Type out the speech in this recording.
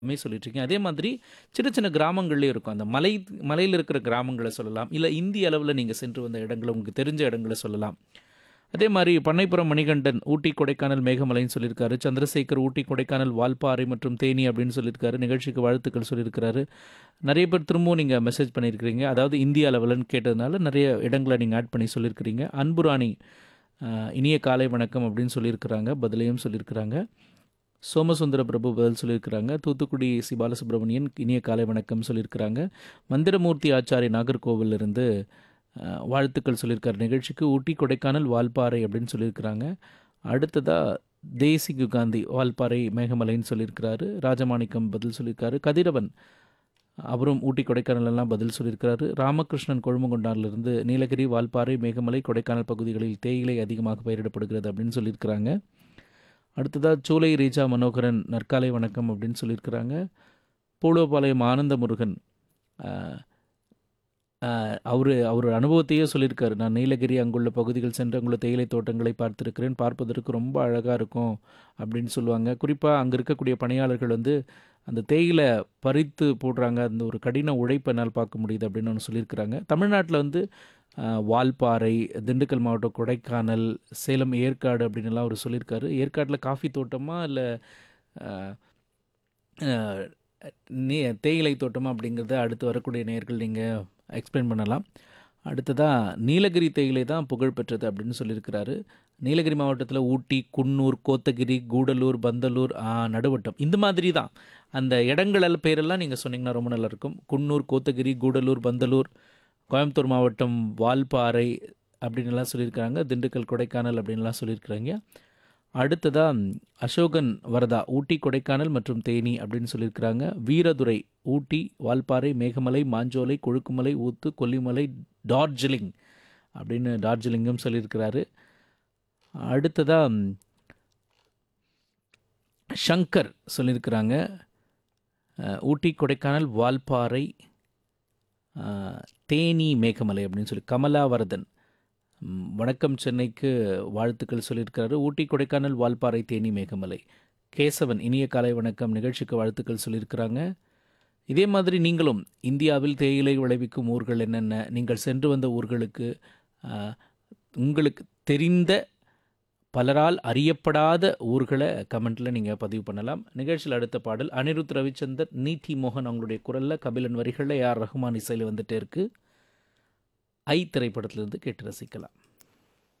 மே சொல்லிட்டுருக்கீங்க. அதே மாதிரி சின்ன சின்ன கிராமங்கள்லயும் இருக்கும். அந்த மலை மலையில இருக்கிற கிராமங்கள சொல்லலாம். இல்ல இந்திய அளவுல நீங்க சென்று வந்த இடங்கள உங்களுக்கு தெரிஞ்ச இடங்கள சொல்லலாம். அதே மாரி பண்ணைப்புறம் மணிகண்டன் ஊட்டி, கொடைக்கானல், மேகமலைன்னு சொல்லியிருக்காரு. சந்திரசேகர் ஊட்டி, கொடைக்கானல், வால்பாறை மற்றும் தேனி அப்படின்னு சொல்லியிருக்காரு. நிகழ்ச்சிக்கு வாழ்த்துக்கள் சொல்லியிருக்கிறாரு. நெறைய பேர் திரும்பவும் நீங்க மெசேஜ் பண்ணியிருக்கிறீங்க. அதாவது இந்திய அளவுலன்னு கேட்டதுனால நெறைய இடங்கள நீங்க ஆட் பண்ணி சொல்லியிருக்கிறீங்க. அன்புராணி அ இனிய காலை வணக்கம் அப்படின்னு சொல்லியிருக்கிறாங்க. பதிலையும் சொல்லியிருக்கிறாங்க. சோமசுந்தர பிரபு பதில் சொல்லியிருக்கிறாங்க. தூத்துக்குடி சி. பாலசுப்ரமணியன் இனிய காலை வணக்கம் சொல்லியிருக்கிறாங்க. மந்திரமூர்த்தி ஆச்சாரி நாகர்கோவிலிருந்து அ வாழ்த்துக்கள் சொல்லியிருக்காரு நிகழ்ச்சிக்கு. ஊட்டி, கொடைக்கானல், வால்பாறை அப்படின்னு சொல்லியிருக்கிறாங்க. அடுத்ததா தேசிகு காந்தி வால்பாறை, மேகமலைன்னு சொல்லியிருக்கிறாரு. ராஜமாணிக்கம் பதில் சொல்லியிருக்காரு. கதிரவன் அவரும் ஊட்டி, கொடைக்கானல் எல்லாம் பதில் சொல்லியிருக்கிறாரு. ராமகிருஷ்ணன் கொழுமங்கொண்டான்லேருந்து நீலகிரி, வால்பாறை, மேகமலை, கொடைக்கானல் பகுதிகளில் தேயிலை அதிகமாக பயிரிடப்படுகிறது அப்படின்னு சொல்லியிருக்கிறாங்க. அடுத்ததா சூலை ரீஜா மனோகரன் நற்காலை வணக்கம் அப்படின்னு சொல்லியிருக்கிறாங்க. பூலுவபாளையம் ஆனந்தமுருகன் அ அ அவரு அவரு அனுபவத்தையே சொல்லியிருக்காரு. நான் நீலகிரி அங்குள்ள பகுதிகள் சென்று அங்குள்ள தேயிலை தோட்டங்களை பார்த்திருக்கிறேன். பார்ப்பதற்கு ரொம்ப அழகா இருக்கும் அப்படின்னு சொல்லுவாங்க. குறிப்பா அங்க இருக்கக்கூடிய பணியாளர்கள் வந்து அந்த தேயிலை பறித்து போடுறாங்க. அந்த ஒரு கடின உழைப்ப என்னால பார்க்க முடியுது அப்படின்னு ஒண்ணு சொல்லியிருக்கிறாங்க. தமிழ்நாட்ல வந்து அ வால்பாறை, திண்டுக்கல் மாவட்டம் கொடைக்கானல், சேலம் ஏற்காடு அப்படின்னுலாம் அவரு சொல்லியிருக்காரு. ஏற்காட்ல காஃபி தோட்டமா இல்ல அ அ நே தேயிலை தோட்டமா அப்படிங்கிறத அடுத்து வரக்கூடிய நேயர்கள் நீங்க எக்ஸ்பிளைன் பண்ணலாம். அடுத்ததா நீலகிரி தேயிலை தான் புகழ் பெற்றது அப்படின்னு சொல்லியிருக்கிறாரு. நீலகிரி மாவட்டத்தில ஊட்டி, குன்னூர், கோத்தகிரி, கூடலூர், பந்தலூர், அ நடுவட்டம் இந்த மாதிரி தான். அந்த இடங்கள் பேரெல்லாம் நீங்க சொன்னீங்கன்னா ரொம்ப நல்லாயிருக்கும். குன்னூர், கோத்தகிரி, கூடலூர், பந்தலூர், கோயம்புத்தூர் மாவட்டம் வால்பாறை அப்படின்னுலாம் சொல்லியிருக்காங்க. திண்டுக்கல், கொடைக்கானல் அப்படின்லாம் சொல்லியிருக்கிறாங்க. அடுத்ததா அசோகன் வரதா ஊட்டி, கொடைக்கானல் மற்றும் தேனி அப்படின்னு சொல்லியிருக்கிறாங்க. வீரதுரை ஊட்டி, வால்பாறை, மேகமலை, மாஞ்சோலை, கொழுக்குமலை, ஊத்து, கொல்லிமலை, டார்ஜிலிங் அப்படின்னு டார்ஜிலிங்கும் சொல்லியிருக்கிறாரு. அடுத்ததா ஷங்கர் சொல்லியிருக்கிறாங்க. அ ஊட்டி, கொடைக்கானல், வால்பாறை, அ தேனி, மேகமலை அப்படின்னு சொல்லி கமலாவரதன் ம் வணக்கம் சென்னைக்கு வாழ்த்துக்கள் சொல்லியிருக்காரு. ஊட்டி, கொடைக்கானல், வால்பாறை, தேனி, மேகமலை. கேசவன் இனிய காலை வணக்கம் நிகழ்ச்சிக்கு வாழ்த்துக்கள் சொல்லியிருக்கிறாங்க. இதே மாதிரி நீங்களும் இந்தியாவில் தேயிலை விளைவிக்கும் ஊர்கள் என்னென்ன? நீங்கள் சென்று வந்த ஊர்களுக்கு அ உங்களுக்கு தெரிந்த பலரால் அறியப்படாத ஊர்கள கமெண்ட்ல நீங்க பதிவு பண்ணலாம். நிகழ்ச்சியில அடுத்த பாடல் அனிருத் ரவிச்சந்தர், நீதி மோகன் அவங்களுடைய குரல்ல கபிலன் வரிகள்ல ஏ. ஆர். ரஹ்மான் இசையில வந்துட்டே இருக்கு. ஐ திரைப்படத்திலிருந்து கேட்டு ரசிக்கலாம்.